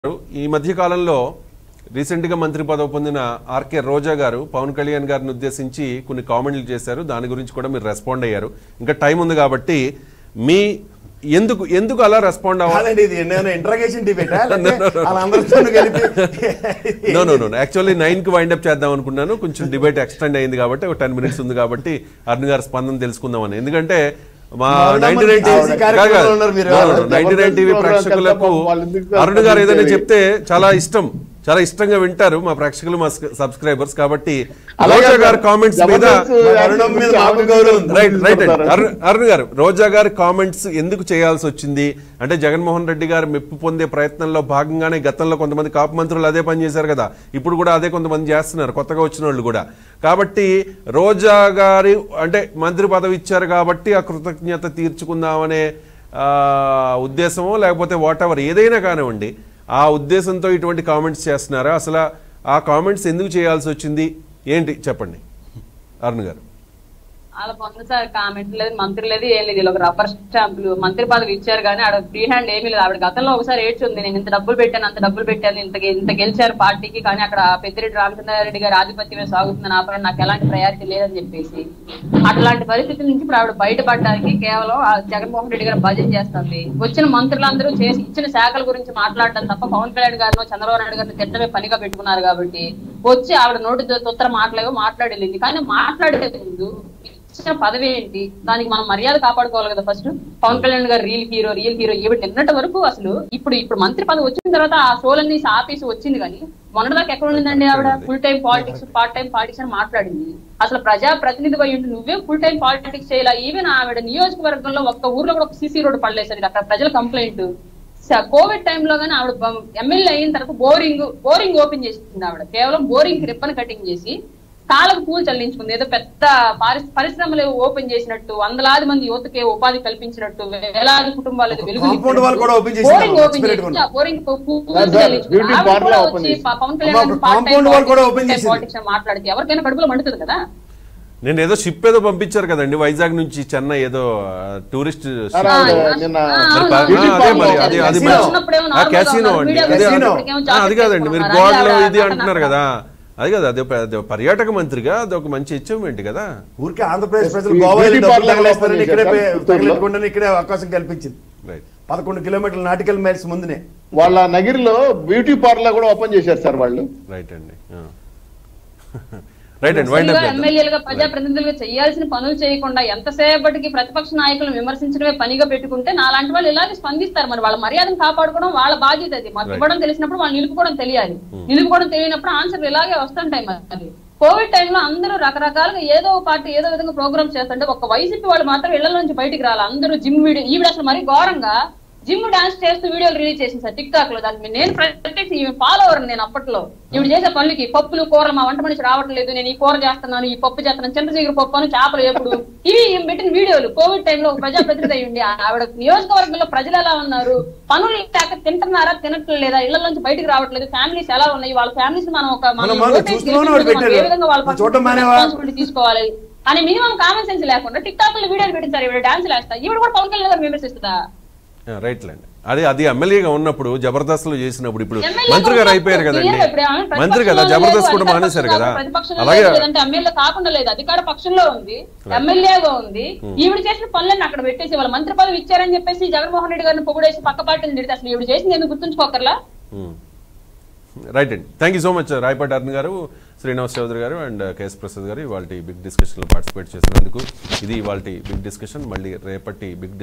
ఈ మధ్య కాలంలో రీసెంట్గా మంత్రి పదవి పొందిన ఆర్కే రోజా గారు పవన్ కళ్యాణ్ గారిని ఉద్దేశించి కొన్ని కామెంట్లు చేశారు దాని గురించి కూడా మీరు రెస్పాండ్ అయ్యారు ఇంకా టైం ఉంది కాబట్టి మీ ఎందుకు ఎందుకు అలా రెస్పాండ్ అవ్వాలి కాదండి ఇది నేను ఇంట్రాగేషన్ డిబేట్ వాళ్ళందరితో కలిపి no no no actually nine కి వైండ్ అప్ చేద్దాం అనుకున్నాను కొంచెం డిబేట్ ఎక్స్టెండ్ అయింది కాబట్టి ఒక టెన్ మినిట్స్ ఉంది కాబట్టి అరుణ్ గారి స్పందన తెలుసుకుందామని ఎందుకంటే మా మరణ నైన్టీ నైన్ మంచి కార్యక్రమంలో ఉన్నారు మీరు. నైన్టీ నైన్ టీవీ జబర్దస్త్ ప్రేక్షకులకు ప్రోగ్రాం వాళ్ళు ఎందుకు అరుణ్ గారు ఏదైనా పంపించేవి? చెప్తే చాలా ఇష్టం చాలా ఇష్టంగా వింటారు మా ప్రేక్షకులు మా సబ్స్క్రైబర్స్ కాబట్టి అలాగే రోజా గారి కామెంట్స్ మీద జబర్దస్త్ అరుణం మీద మాకు గౌరవం ఉంది. రైట్ రైట్ చెప్తారా? అరుణ్ అరుణ్ గారు రోజా గారి కామెంట్స్ ఎందుకు చేయాల్సి వచ్చింది అంటే జగన్మోహన్ రెడ్డి గారు మెప్పు పొందే ప్రయత్నంలో భాగంగానే గతంలో కొంతమంది కాపు మంత్రులు అదే పని చేశారు కదా ఇప్పుడు కూడా అదే కొంతమంది చేస్తున్నారు కొత్తగా వచ్చిన వాళ్ళు కూడా కాబట్టి రోజా గారి అంటే మంత్రి పదవి ఇచ్చారు కాబట్టి ఆ కృతజ్ఞత తీర్చుకుందామనే ఆ, ఉద్దేశమో లేకపోతే వాట్ ఎవర్ ఏదైనా కానివ్వండి ఆ ఉద్దేశంతో ఇటువంటి కామెంట్స్ చేస్తున్నారా అసలు ఆ కామెంట్స్ ఎందుకు చేయాల్సి వచ్చింది ఏంటి చెప్పండి అరుణ్ గారు వాళ్ళ పొంద సార్ కామెంట్ లేదు మంత్రి లేదు ఏం లేదు వీళ్ళు ఒక రబ్బర్ స్టాంపులు మంత్రి పదవి ఇచ్చారు కానీ ఆడ ఫ్రీ హ్యాండ్ ఏమీ లేదు ఆవిడ గతంలో ఒకసారి ఏడ్చుంది నేను ఇంత డబ్బులు పెట్టాను అంత డబ్బులు పెట్టాను ఇంత ఇంత గెలిచారు పార్టీకి కానీ అక్కడ పెద్దిరెడ్డి రామచంద్రారెడ్డి గారి ఆధిపత్యమే సాగుతుంది నా పైన నాకు ఎలాంటి ప్రయారిటీ లేదని చెప్పేసి అట్లాంటి పరిస్థితుల నుంచి ఇప్పుడు ఆవిడ బయటపడడానికి కేవలం ఆ జగన్మోహన్ రెడ్డి గారు భజన చేస్తుంది వచ్చిన మంత్రులందరూ చేసి ఇచ్చిన శాఖల గురించి మాట్లాడడం తప్ప పవన్ కళ్యాణ్ గారినో చంద్రబాబు నాయుడు గారిని తిట్టమే పనిగా పెట్టుకున్నారు కాబట్టి వచ్చి ఆవిడ నోటి తొత్తర మాటలేవో మాట్లాడలేదు కానీ మాట్లాడే ముందు ఇచ్చిన పదవి ఏంటి దానికి మనం మర్యాద కాపాడుకోవాలి కదా ఫస్ట్ పవన్ కళ్యాణ్ గారు రీల్ హీరో రియల్ హీరో ఈవిడ నిన్నటి వరకు అసలు ఇప్పుడు ఇప్పుడు మంత్రి పదవి వచ్చిన తర్వాత ఆ సోలన్నీ ఆపేసి వచ్చింది కానీ మొన్నటిదాకా ఎక్కడ ఉండిందండి ఆవిడ full time politics part time politics అని మాట్లాడింది అసలు ప్రజా ప్రతినిధి అయి ఉండి నువ్వే ఫుల్ టైం పాలిటిక్స్ చేయాల ఈవెన్ ఆవిడ నియోజకవర్గంలో ఒక్క ఊర్లో కూడా ఒక సీసీ రోడ్ పడలేదు సార్ ఇది అక్కడ ప్రజల కంప్లైంట్ కోవిడ్ టైంలో గానీ ఆవిడ ఎమ్మెల్యే అయిన తర్వాత బోరింగ్ బోరింగ్ ఓపెన్ చేసింది ఆవిడ కేవలం బోరింగ్ రిబ్బన్ కటింగ్ చేసి కాళ్ళకు పూలు చల్లించుకుంది ఏదో పెద్ద పారిశ్- పరిశ్రమలు ఓపెన్ చేసినట్టు వందలాది మంది యువతకి ఉపాధి కల్పించినట్టు వేలాది కుటుంబాలకు వెలుగు Compound వాళ్ళు కూడా open చేసినారు. బోరింగ్ ఓపెన్ Spirit చేసి కూడా. ఆ బోరింగ్ పు- పూలు సార్, సార్, చల్లించుకుంది. beauty ఆవిడ parlour కూడా open వచ్చి చేసింది. ప- పవన్ అమ్మా, కళ్యాణ్ ఇప్పుడు part time compound వాళ్ళు కూడా politics, open చేసింది. politics అని మాట్లాడితే ఎవరికైనా కడుపులో మండుతుంది కదా నేను ఏదో షిప్ ఏదో పంపించారు కదండి వైజాగ్ నుంచి చెన్నై ఏదో టూరిస్ట్ సార్, ఆ, ఆవిడ ఆ, నిన్న ఆ, మరి అవును, ప- అవును. ఆ, అదే మరి అది అది Casino. మరి- చిన్నప్పుడేమో ఆ, normal గా క్యాసినో ఉన్నారు. అండి వీడియో అదే తీసి అదే. ఇప్పటికేమో ఆ, జాకెట్ అది కాదండి మీరు వేసుకున్నారు. గోడలో అది ఇది ఆవిడ అంటున్నారు కదా అది కదా అదే అదే పర్యాటక మంత్రిగా అది ఒక మంచి అచీవ్మెంట్ కదా ఊరికే ఆంధ్రప్రదేశ్ ప్రజలు ఈ గోవా వెళ్ళి బ్యూటీ డబ్బులు పార్లర్ తగలేస్తారని ఇక్కడే ఓపెన్ చేశారు పుత్తూరులో. తగలెట్టుకుంటే ఇక్కడే అవకాశం కల్పించింది రైట్ పదకొండు కిలోమీటర్ల నాటికల్ మైల్స్ ముందునే వాళ్ళ నగిరిలో బ్యూటీ పార్లర్ కూడా ఓపెన్ చేశారు సార్ వాళ్ళు రైట్ అండి రైట్ అండి వైండ్ అప్ ఎమ్మెల్యేలుగా ప్రజాప్రతినిధులుగా చేయాల్సిన పనులు చేయకుండా ఎంతసేపటికి ప్రతిపక్ష నాయకులను విమర్శించడమే పనిగా పెట్టుకుంటే నాలాంటి వాళ్ళు ఇలాగే స్పందిస్తారు మరి వాళ్ళ మర్యాదను కాపాడుకోవడం వాళ్ళ బాధ్యత అది మాకు Right. ఇవ్వడం తెలిసినప్పుడు వాళ్ళు నిలుపుకోవడం తెలియాలి నిలుపుకోవడం తెలియనప్పుడు ఆన్సర్లు ఇలాగే వస్తుంటాయి మరి కోవిడ్ టైంలో అందరూ రకరకాలుగా ఏదో ఒక పార్టీ ఏదో విధంగా ప్రోగ్రామ్ చేస్తుంటే ఒక వైసీపీ వాళ్ళు మాత్రం ఇళ్ల నుంచి బయటికి రాలి అందరూ జిమ్ వీడియో ఈవిడ అసలు మరి ఘోరంగా జిమ్ డాన్స్ చేస్తూ వీడియోలు రిలీజ్ చేసింది సార్ టిక్ టాక్ లో దానికి నేను ప్రత్యక్ష ఈమె ఫాలోవర్ నేను అప్పట్లో ఈవిడ చేసే పనులకి పప్పులు కూరలు మా వంట మనిషి రావట్లేదు నేను ఈ కూర చేస్తున్నాను ఈ పప్పు చేస్తున్నాను చింతచీగురు పప్పు అని చేపలు ఎప్పుడు ఇవి ఈమె పెట్టిన వీడియోలు కోవిడ్ టైంలో ఒక ప్రజాప్రతినిధి అయి ఉండి ఆవిడ నియోజకవర్గంలో ప్రజలు ఎలా ఉన్నారు పనులు లేక తింటున్నారా తినట్లేదు లేదా ఇళ్ల నుంచి బయటికి రావట్లేదు ఫ్యామిలీస్ ఎలా ఉన్నాయి వాళ్ళ ఫ్యామిలీస్ మనం ఒక మనం మనం మనం ఓటేసి చూస్తున్నాం వాడు గెలిపించుకున్నాం. ఏ పెట్టాడు. విధంగా వాళ్ళ నువ్వు చూడటం మానేవా? రెస్పాన్సిబిలిటీ తీసుకోవాలి అని మినిమం కామన్ సెన్స్ లేకుండా టిక్ టాక్ లో వీడియోలు పెట్టించారు ఈవిడ డాన్స్ వేస్తా ఈవిడ కూడా పవన్ కళ్యాణ్ గారు విమర్శిస్తుందా రైట్ లేండి అది అది ఎమ్మెల్యేగా ఉన్నప్పుడు జబర్దస్త్ లో చేసినప్పుడు ఇప్పుడు ఎమ్మెల్యే మంత్రి గారు కూడా అయిపోయారు కదండి క్లియర్గా ఇప్పుడు ఆమె మంత్రి కదా ప్రతిపక్షంలో జబర్దస్త్ లేదు, కూడా అధికార మానేశారు పక్షంలో కదా ప్రతిపక్షంలో అలాగే లేదు, లేదంటే ఎమ్మెల్యే కాకుండా లేదు అధికార పక్షంలో ఉంది ఎమ్మెల్యేగా ఉంది ఈవిడ చేసిన పనులన్నీ అక్కడ పెట్టేసి వాళ్ళ మంత్రి పదవి ఇచ్చారని చెప్పేసి జగన్మోహన్ రెడ్డి గారిని పొగిడేసి పక్క పార్టీని తిడితే అసలు ఈవిడ చేసింది ఎందుకు గుర్తుంచుకోకర్లా రైట్ అండి thank you so much Rayapati Arun garu Srinivas Chowdary గారు అండ్ కేఎస్ ప్రసాద్ గారు ఇవాళ బిగ్ డిస్కషన్లో పార్టిసిపేట్ చేసినందుకు ఇది ఇవాళ బిగ్ డిస్కషన్ మళ్ళీ రేపటి బిగ్